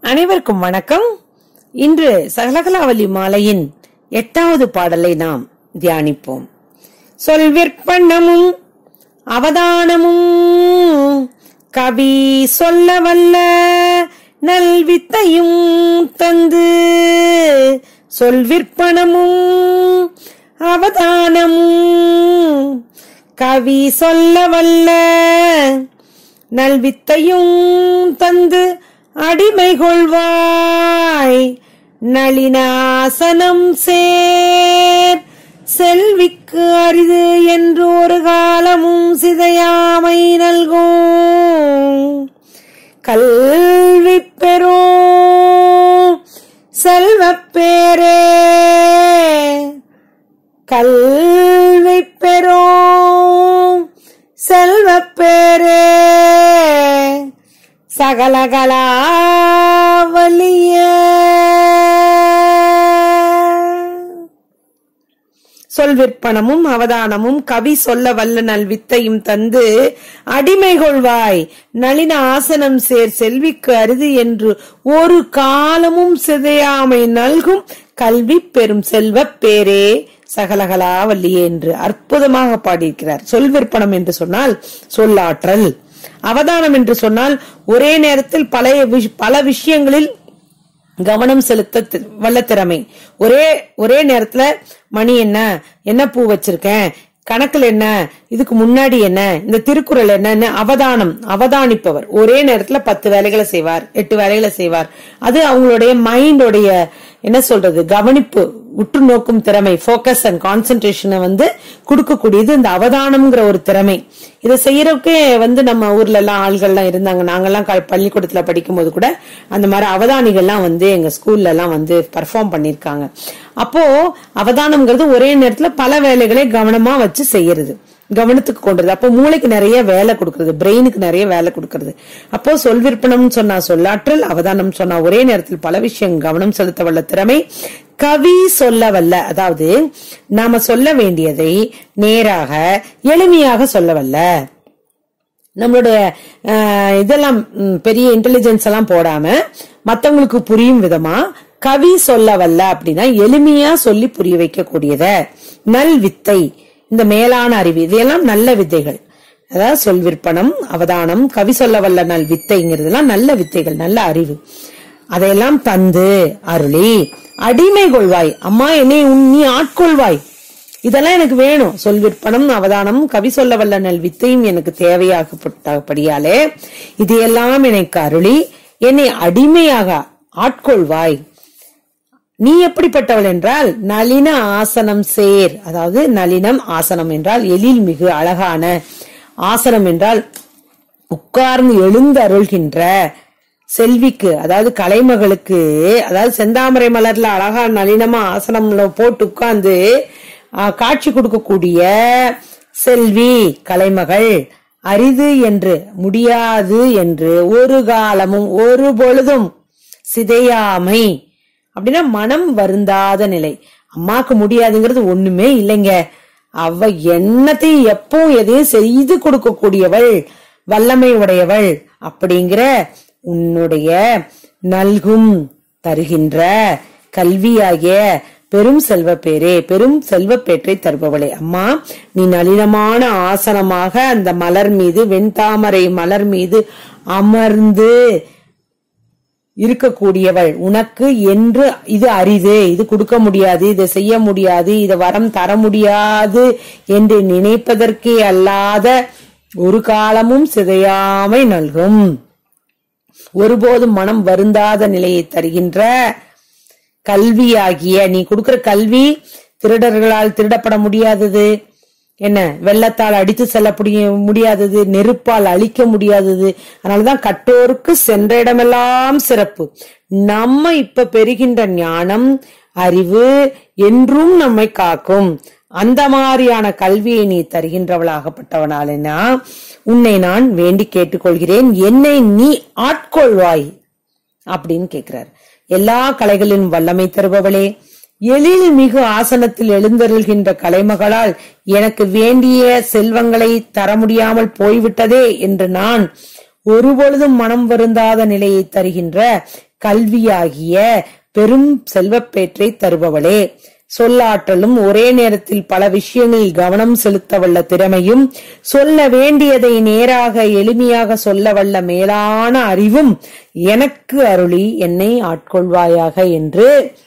அனைவருக்கும் வணக்கம் இன்று சகலகலாவலி மாலையின் எட்டாவது பாடலை நாம் தியானிப்போம் சொல் விற்பனமும் அவதானமும் கவி சொல்ல வல்ல நல்வித்தையும் தந்து சொல் விற்பனமும் அவதானமும் கவி சொல்ல வல்ல நல்வித்தையும் தந்து அடிமை கொள்வாய் நளினாசனம் சேர் செல்விக்கு அரிது என்று ஒரு காலமும் சிதையாமை நல்கும் கல்வி பெறும் செல்வப் பேரே கல்வி பெறும் செல்வப் பேரே சகலகலா வலிய சொல் விற்பனமும் அவதானமும் கவி சொல்ல வல்ல நல் வித்தையும் தந்து அடிமை கொள்வாய் நளின ஆசனம் சேர் செல்விக்கு அரிது என்று ஒரு காலமும் சிதையாமை நல்கும் கல்வி பெரும் செல்வப் பேரே சகலகலா வல்லியே என்று அற்புதமாக பாடியிருக்கிறார் சொல் விற்பனம் என்று சொன்னால் சொல்லாற்றல் அவதானம் என்று சொன்னால் ஒரே நேரத்தில் பல விஷ- பல விஷயங்களில் கவனம் செலுத்த தி- வல்ல திறமை ஒரே ஒரே நேரத்துல மணி என்ன என்ன பூ வச்சிருக்கேன் கணக்குல என்ன இதுக்கு முன்னாடி என்ன இந்த திருக்குறள் என்னன்னு அவதானம் அவதானிப்பவர் ஒரே நேரத்துல பத்து வேலைகளை செய்வார் எட்டு வேலைகளை செய்வார் அது அவங்களுடைய மைண்டோடைய என்ன சொல்றது கவனிப்பு உற்று நோக்கும் திறமை ஃபோக்கஸ் அண்ட் கான்சென்ட்ரேஷனை வந்து கொடுக்கக்கூடியது இந்த அவதானம்ங்கிற ஒரு திறமை இதை செய்யறதுக்கே வந்து நம்ம ஊர்ல எல்லாம் ஆள்கள்லாம் இருந்தாங்க நாங்கெல்லாம் க- பள்ளிக்கூடத்துல படிக்கும் போது கூட அந்த மாதிரி அவதானிகள்லாம் வந்து எங்க ஸ்கூல்ல எல்லாம் வந்து பர்ஃபார்ம் பண்ணிருக்காங்க அப்போ அவதானம்ங்கிறது ஒரே நேரத்துல பல வேலைகளை கவனமா வச்சு செய்யறது கவனத்துக்கு கொண்டுறது அப்போ மூளைக்கு நிறைய வேலை கொடுக்கறது பிரெயினுக்கு நிறைய வேலை கொடுக்கறது அப்போ சொல் விற்பனம்னு சொன்னா சொல்லாற்றல் அவதானம் சொன்னா ஒரே நேரத்தில் பல விஷயம் கவனம் செலுத்த வல்ல திறமை கவி சொல்ல வல்ல அதாவது நாம சொல்ல வேண்டியதை நேராக எளிமையாக சொல்ல வல்ல நம்மளுடைய அஹ், இதெல்லாம் ம், பெரிய இன்டெலிஜென்ஸ் எல்லாம் போடாம மத்தவங்களுக்கு புரியும் விதமா கவி சொல்ல வல்ல அப்படின்னா எளிமையா சொல்லி புரிய வைக்கக்கூடியத நல் வித்தை இந்த மேலான அறிவு இதையெல்லாம் நல்ல வித்தைகள் அதாவது சொல் விற்பனம் அவதானம் கவி சொல்ல வல்ல நல் வித்தைங்கிறதெல்லாம் நல்ல வித்தைகள் நல்ல அறிவு அதையெல்லாம் தந்து அருளி அடிமை கொள்வாய் அம்மா என்னை உன் நீ ஆட்கொள்வாய் இதெல்லாம் எனக்கு வேணும் சொல் விற்பனம் அவதானம் கவி சொல்ல வல்ல நல் வித்தையும் எனக்கு தேவையாகப்பட்டபடியாலே இதையெல்லாம் எனக்கு அருளி என்னை அடிமையாக ஆட்கொள்வாய் நீ எப்படிப்பட்டவள் என்றால் நளின ஆசனம் சேர் அதாவது நளினம் ஆசனம் என்றால் எழில் மிகு அழகான ஆசனம் என்றால் உட்கார்ந்து எழுந்து அருள்கின்ற செல்விக்கு அதாவது கலைமகளுக்கு அதாவது செந்தாமரை மலர்ல அழகா நளினமா ஆசனம்ல போட்டு உட்கார்ந்து ஆஹ், காட்சி கொடுக்கக்கூடிய செல்வி கலைமகள் அரிது என்று முடியாது என்று ஒரு காலமும் ஒரு பொழுதும் சிதையாமை அப்படின்னா மனம் வருந்தாத நிலை அம்மாக்கு முடியாதுங்கிறது ஒண்ணுமே இல்லைங்க அவ என்னத்தையும் எப்பவும் எதையும் செய்து கொடுக்கக்கூடியவள் வல்லமை உடையவள் அப்படிங்கிற உன்னுடைய நல்கும் தருகின்ற கல்வியாகிய பெரும் செல்வ பேரே பெரும் செல்வ பேற்றை தருபவளே அம்மா நீ நளினமான ஆசனமாக அந்த மலர் மீது வெண்தாமரை மலர் மீது அமர்ந்து இருக்கக்கூடியவள் உனக்கு என்று இது அரிது இது கொடுக்க முடியாது இதை செய்ய முடியாது இதை வரம் தர முடியாது என்று நினைப்பதற்கே அல்லாத ஒரு காலமும் சிதையாமை நல்கும் ஒருபோதும் மனம் வருந்தாத நிலையை தருகின்ற கல்வியாகிய நீ கொடுக்கிற கல்வி திருடர்களால் திருடப்பட முடியாதது என்ன வெள்ளத்தால் அடித்து செல்ல புடிய- முடியாதது நெருப்பால் அழிக்க முடியாதது அதனாலதான் கட்டோருக்கு சென்ற இடமெல்லாம் சிறப்பு நம்ம இப்ப பெறுகின்ற ஞானம் அறிவு என்றும் நம்மை காக்கும் அந்த மாதிரியான கல்வியை நீ தருகின்றவளாகப்பட்டவனாலேனா உன்னை நான் வேண்டி கேட்டுக்கொள்கிறேன் என்னை நீ ஆட்கொள்வாய் அப்படின்னு கேக்குறார் எல்லா கலைகளின் வல்லமை தருபவளே எழில் மிகு ஆசனத்தில் எழுந்தருள்கின்ற கலைமகளால் எனக்கு வேண்டிய செல்வங்களை தர முடியாமல் போய்விட்டதே என்று நான் ஒருபொழுதும் மனம் வருந்தாத நிலையை தருகின்ற கல்வியாகிய பெரும் செல்வப்பேற்றை தருபவளே சொல்லாற்றலும் ஒரே நேரத்தில் பல விஷயங்களில் கவனம் செலுத்த வல்ல திறமையும் சொல்ல வேண்டியதை நேராக எளிமையாக சொல்ல வல்ல மேலான அறிவும் எனக்கு அருளி என்னை ஆட்கொள்வாயாக என்று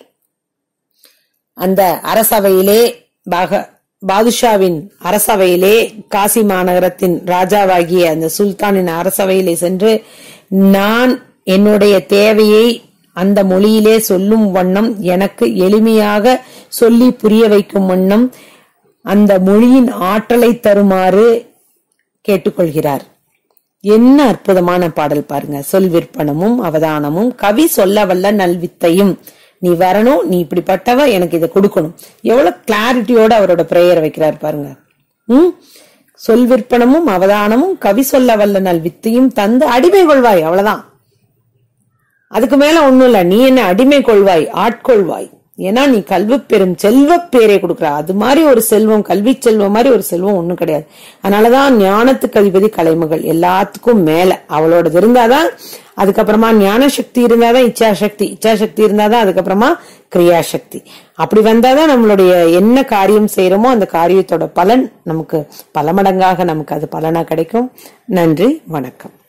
அந்த அரசவையிலே பாக பாதுஷாவின் அரசவையிலே காசி மாநகரத்தின் ராஜாவாகிய அந்த சுல்தானின் அரசவையிலே சென்று நான் என்னுடைய தேவையை அந்த மொழியிலே சொல்லும் வண்ணம் எனக்கு எளிமையாக சொல்லி புரிய வைக்கும் வண்ணம் அந்த மொழியின் ஆற்றலை தருமாறு கேட்டுக்கொள்கிறார் என்ன அற்புதமான பாடல் பாருங்க சொல் விற்பனமும் அவதானமும் கவி சொல்ல வல்ல நல்வித்தையும் நீ வரணும் நீ இப்படிப்பட்டவ எனக்கு இதை கொடுக்கணும் எவ்வளவு கிளாரிட்டியோட அவரோட பிரேயர் வைக்கிறார் பாருங்க ம் சொல் விற்பனமும் அவதானமும் கவி சொல்ல வல்ல நல்வித்தையும் தந்து அடிமை கொள்வாய் அவ்வளவுதான் அதுக்கு மேல ஒண்ணும் இல்ல நீ என்ன அடிமை கொள்வாய் ஆட்கொள்வாய் ஏன்னா நீ கல்வி பெரும் செல்வ பேரை கொடுக்குற அது மாதிரி ஒரு செல்வம் கல்வி செல்வம் மாதிரி ஒரு செல்வம் ஒண்ணும் கிடையாது அதனாலதான் ஞானத்துக்கு அதிபதி கலைமகள் எல்லாத்துக்கும் மேல அவளோடது இருந்தாதான் அதுக்கப்புறமா ஞான சக்தி இருந்தாதான் இச்சா சக்தி இச்சா சக்தி இருந்தாதான் அதுக்கப்புறமா கிரியா சக்தி அப்படி வந்தாதான் நம்மளுடைய என்ன காரியம் செய்யறோமோ அந்த காரியத்தோட பலன் நமக்கு பல மடங்காக நமக்கு அது பலனா கிடைக்கும் நன்றி வணக்கம்